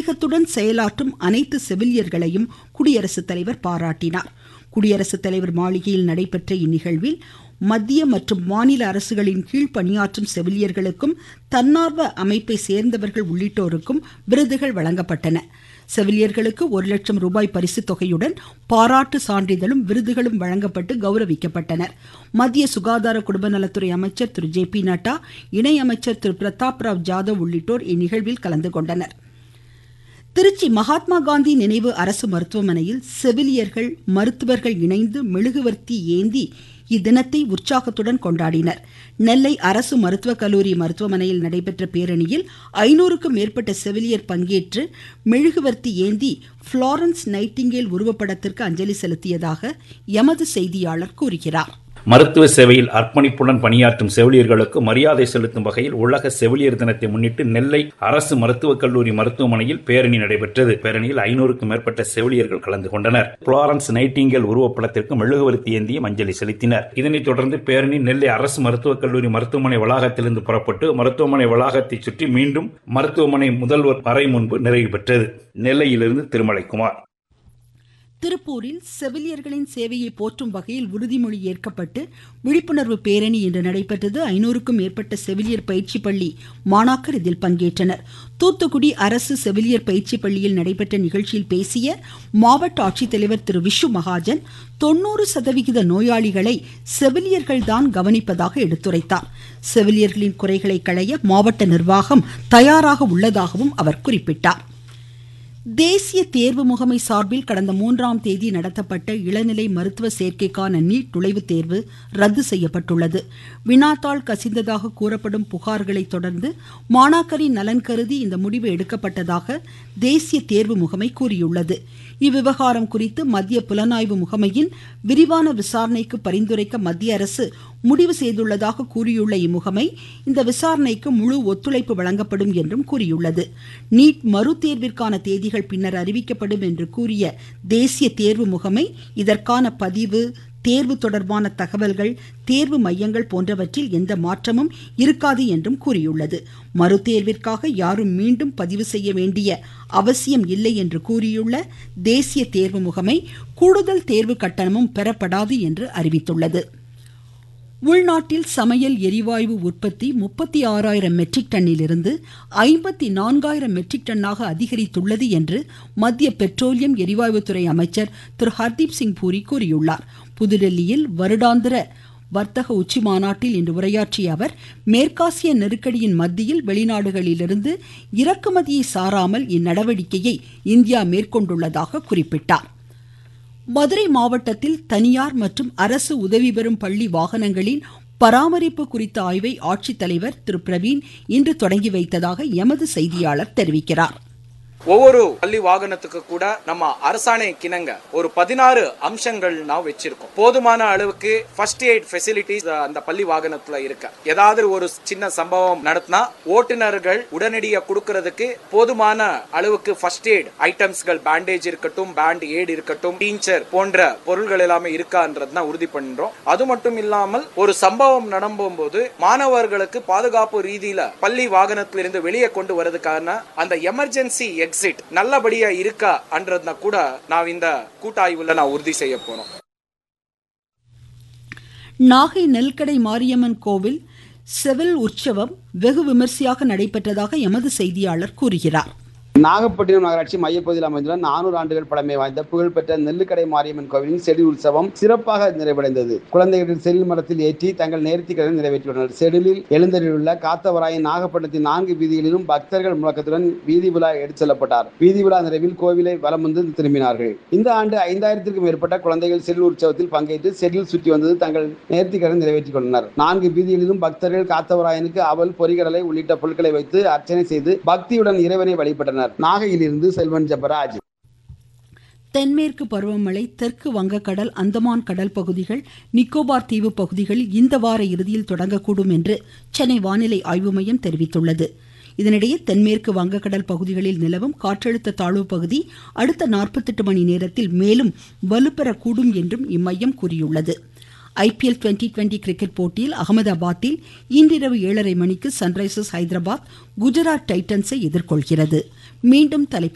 ஆன்மீகத்துடன் செயலாற்றும் அனைத்து செவிலியர்களையும் குடியரசுத் தலைவர் பாராட்டினார் குடியரசுத் தலைவர் மாளிகையில் நடைபெற்ற இந்நிகழ்வில் மத்திய மற்றும் மாநில அரசுகளின் கீழ் பணியாற்றும் செவிலியர்களுக்கும் தன்னார்வ அமைப்பை சேர்ந்தவர்கள் உள்ளிட்டோருக்கும் விருதுகள் வழங்கப்பட்டன செவிலியர்களுக்கு ஒரு லட்சம் ரூபாய் பரிசுத் தொகையுடன் பாராட்டு சான்றிதழும் விருதுகளும் வழங்கப்பட்டு கௌரவிக்கப்பட்டனர் மத்திய சுகாதார குடும்ப நலத்துறை அமைச்சர் திரு ஜே பி நட்டா இணையமைச்சர் திரு பிரதாப் ராவ் ஜாதவ் உள்ளிட்டோர் இந்நிகழ்வில் கலந்து கொண்டனர் திருச்சி மகாத்மா காந்தி நினைவு அரசு மருத்துவமனையில் செவிலியர்கள் மருத்துவர்கள் இணைந்து மெழுகுவர்த்தி ஏந்தி இத்தினத்தை உற்சாகத்துடன் கொண்டாடினர் நெல்லை அரசு மருத்துவக் கல்லூரி மருத்துவமனையில் நடைபெற்ற பேரணியில் ஐநூறுக்கும் மேற்பட்ட செவிலியர் பங்கேற்று மெழுகுவர்த்தி ஏந்தி புளோரன்ஸ் நைட்டிங்கேல் உருவப்படத்திற்கு அஞ்சலி செலுத்தியதாக எமது செய்தியாளர் கூறுகிறார் மருத்துவ சேவையில் அர்ப்பணிப்புடன் பணியாற்றும் செவிலியர்களுக்கு மரியாதை செலுத்தும் வகையில் உலக செவிலியர் தினத்தை முன்னிட்டு நெல்லை அரசு மருத்துவக் கல்லூரி மருத்துவமனையில் பேரணி நடைபெற்றது பேரணியில் ஐநூறுக்கும் மேற்பட்ட செவிலியர்கள் கலந்து கொண்டனர் புளாரன்ஸ் நைட்டிங்கல் உருவப்படத்திற்கு மெழுகுவர்த்தி ஏந்தியும் அஞ்சலி செலுத்தினர் இதனைத் தொடர்ந்து பேரணி நெல்லை அரசு மருத்துவக் கல்லூரி மருத்துவமனை வளாகத்திலிருந்து புறப்பட்டு மருத்துவமனை வளாகத்தை சுற்றி மீண்டும் மருத்துவமனை முதல்வர் அறை முன்பு நிறைவு பெற்றது நெல்லையிலிருந்து திருமலைக்குமார் திருப்பூரில் செவிலியர்களின் சேவையை போற்றும் வகையில் உறுதிமொழி ஏற்கப்பட்டு விழிப்புணர்வு பேரணி இன்று நடைபெற்றது ஐநூறுக்கும் மேற்பட்ட செவிலியர் பயிற்சி பள்ளி மாணாக்கர் இதில் பங்கேற்றனர் தூத்துக்குடி அரசு செவிலியர் பயிற்சி பள்ளியில் நடைபெற்ற நிகழ்ச்சியில் பேசிய மாவட்ட ஆட்சித்தலைவர் திரு விஷு மகாஜன் தொண்ணூறு சதவிகித நோயாளிகளை செவிலியர்கள்தான் கவனிப்பதாக எடுத்துரைத்தார் செவிலியர்களின் குறைகளை களைய மாவட்ட நிர்வாகம் தயாராக உள்ளதாகவும் அவர் குறிப்பிட்டார் தேசிய தேர்வு முகமை சார்பில் கடந்த மூன்றாம் தேதி நடத்தப்பட்ட இளநிலை மருத்துவ சேர்க்கைக்கான நீட் நுழைவுத் தேர்வு ரத்து செய்யப்பட்டுள்ளது வினாத்தாள் கசிந்ததாக கூறப்படும் புகார்களை தொடர்ந்து மாணாக்கரின் நலன் கருதி இந்த முடிவு எடுக்கப்பட்டதாக தேசிய தேர்வு முகமை கூறியுள்ளது இவ்விவகாரம் குறித்து மத்திய புலனாய்வு முகமையின் விரிவான விசாரணைக்கு பரிந்துரைக்க மத்திய அரசு முடிவு செய்துள்ளதாக கூறியுள்ள இம்முகமை இந்த விசாரணைக்கு முழு ஒத்துழைப்பு வழங்கப்படும் என்றும் கூறியுள்ளது நீட் மறுதேர்விற்கான தேதிகள் பின்னர் அறிவிக்கப்படும் என்று கூறிய தேசிய தேர்வு முகமை இதற்கான பதிவு தேர்வு தொடர்பான தகவல்கள் தேர்வு மையங்கள் போன்றவற்றில் எந்த மாற்றமும் இருக்காது என்றும் கூறியுள்ளது மறுதேர்விற்காக யாரும் மீண்டும் பதிவு செய்ய வேண்டிய அவசியம் இல்லை என்று கூறியுள்ள தேசிய தேர்வு முகமை கூடுதல் தேர்வு கட்டணமும் பெறப்படாது என்று அறிவித்துள்ளது உள்நாட்டில் சமையல் எரிவாயு உற்பத்தி முப்பத்தி ஆறாயிரம் மெட்ரிக் டன்னிலிருந்து ஐம்பத்தி நான்காயிரம் மெட்ரிக் டன்னாக அதிகரித்துள்ளது என்று மத்திய பெட்ரோலியம் எரிவாயுத்துறை அமைச்சர் திரு ஹர்தீப் சிங் பூரி கூறியுள்ளார் புதுடெல்லியில் வருடாந்திர வர்த்தக உச்சி மாநாட்டில் இன்று உரையாற்றிய அவர் மேற்காசிய நெருக்கடியின் மத்தியில் வெளிநாடுகளிலிருந்து இறக்குமதியை சாராமல் இந்நடவடிக்கையை இந்தியா மேற்கொண்டுள்ளதாக குறிப்பிட்டார் மதுரை மாவட்டத்தில் தனியார் மற்றும் அரசு உதவி பெறும் பள்ளி வாகனங்களின் பராமரிப்பு குறித்த ஆய்வை ஆட்சித்தலைவர் திரு பிரவீன் இன்று தொடங்கி வைத்ததாக எமது செய்தியாளர் தெரிவிக்கிறார் ஒவ்வொரு பள்ளி வாகனத்துக்கு கூட நம்ம அரசாணை கிணங்க ஒரு பதினாறு அம்சங்கள் நான் வச்சிருக்கோம் போதுமான அளவுக்கு ஃபர்ஸ்ட் எய்ட் ஃபெசிலிட்டிஸ் அந்த பள்ளி வாகனத்துல இருக்கு ஏதாவது ஒரு சின்ன சம்பவம் நடத்தினா ஓட்டுநர்கள் உடனடியாக கொடுக்கறதுக்கு போதுமான அளவுக்கு ஃபர்ஸ்ட் எய்ட் ஐட்டம்ஸ்கள் பேண்டேஜ் இருக்கட்டும் பேண்ட் எய்ட் இருக்கட்டும் டீச்சர் போன்ற பொருள்கள் எல்லாமே இருக்கான்றது தான் உறுதி பண்றோம் அது மட்டும் இல்லாமல் ஒரு சம்பவம் நடக்கும்போது மாணவர்களுக்கு பாதுகாப்பு ரீதியில பள்ளி வாகனத்திலிருந்து வெளியே கொண்டு வரதுக்கான அந்த எமர்ஜென்சி எக்ஸிட் நல்லபடியா இருக்கா அன்றதுனா கூட நான் இந்த கூட்டாய்வுல நான் உறுதி செய்ய போறோம் நாகை நெல்கடை மாரியம்மன் கோவில் செவில் உற்சவம் வெகு விமர்சையாக நடைபெற்றதாக எமது செய்தியாளர் கூறுகிறார் நாகப்பட்டினம் நகராட்சி மையப்பகுதியில் அமைந்துள்ள நானூறு ஆண்டுகள் பழமை வாய்ந்த புகழ்பெற்ற நெல்லுக்கடை மாரியம்மன் கோவிலின் செடி உற்சவம் சிறப்பாக நிறைவடைந்தது குழந்தைகளின் செடில் மரத்தில் ஏற்றி தங்கள் நேர்த்திக்கடன் நிறைவேற்றியுள்ளனர் செடிலில் எழுந்தருளுள்ள காத்தவராயன் நாகப்பட்டினத்தின் நான்கு வீதிகளிலும் பக்தர்கள் முழக்கத்துடன் வீதி விழா எடுத்து செல்லப்பட்டார் வீதி விழா நிறைவில் கோவிலை வலம் வந்து திரும்பினார்கள் இந்த ஆண்டு ஐந்தாயிரத்திற்கும் மேற்பட்ட குழந்தைகள் செடில் உற்சவத்தில் பங்கேற்று செடில் சுற்றி வந்தது தங்கள் நேர்த்திக்கடன் நிறைவேற்றிக் கொண்டனர் நான்கு வீதிகளிலும் பக்தர்கள் காத்தவராயனுக்கு அவல் பொறிகடலை உள்ளிட்ட பொருட்களை வைத்து அர்ச்சனை செய்து பக்தியுடன் இறைவனை வழிபட்டனர் நாகையிலிருந்து செல்வன் ஜபராஜ் தென்மேற்கு பருவமழை தெற்கு வங்கக்கடல் அந்தமான் கடல் பகுதிகள் நிக்கோபார் தீவு பகுதிகளில் இந்த வார இறுதியில் தொடங்கக்கூடும் என்று சென்னை வானிலை ஆய்வு மையம் தெரிவித்துள்ளது இதனிடையே தென்மேற்கு வங்கக்கடல் பகுதிகளில் நிலவும் காற்றழுத்த தாழ்வு பகுதி அடுத்த நாற்பத்தெட்டு மணி நேரத்தில் மேலும் வலுப்பெறக்கூடும் என்றும் இம்மையம் கூறியுள்ளது ஐபிஎல் டுவெண்டி டுவெண்டி கிரிக்கெட் போட்டியில் அகமதாபாத்தில் இன்றிரவு ஏழரை மணிக்கு சன்ரைசர்ஸ் ஹைதராபாத் குஜராத் டைட்டன்ஸை எதிர்கொள்கிறது மீண்டும் தலைப்பு